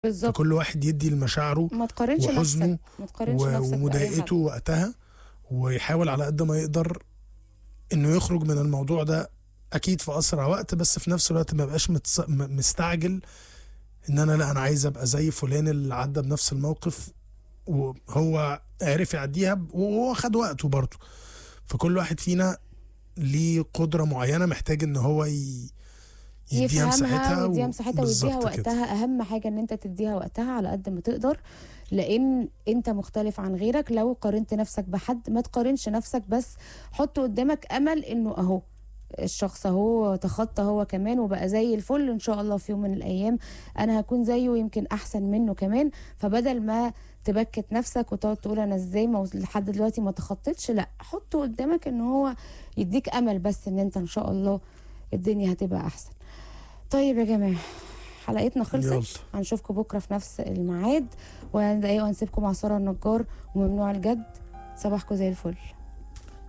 بالظبط فكل واحد يدي لمشاعره ما تقارنش وحزنه نفسك ما تقارنش و- نفسك بأي ومضايقته حد. وقتها ويحاول على قد ما يقدر انه يخرج من الموضوع ده اكيد في اسرع وقت بس في نفس الوقت ما يبقاش متص... م- مستعجل ان انا لا انا عايز ابقى زي فلان اللي عدى بنفس الموقف وهو عرف يعديها ب- وهو خد وقته برضه فكل واحد فينا ليه قدرة معينة محتاج ان هو ي... يديها يفهمها مساحتها ويديها و- مساحتها ويديها بالظبط كده. وقتها اهم حاجه ان انت تديها وقتها على قد ما تقدر لان انت مختلف عن غيرك لو قارنت نفسك بحد ما تقارنش نفسك بس حط قدامك امل انه اهو الشخص اهو تخطى هو كمان وبقى زي الفل ان شاء الله في يوم من الايام انا هكون زيه ويمكن احسن منه كمان فبدل ما تبكت نفسك وتقعد تقول انا ازاي ما وص- لحد دلوقتي ما تخطيتش لا حط قدامك ان هو يديك امل بس ان انت ان شاء الله الدنيا هتبقى احسن طيب يا جماعه حلقتنا خلصت يلا. هنشوفكم بكره في نفس الميعاد وهنسيبكم مع ساره النجار وممنوع الجد صباحكم زي الفل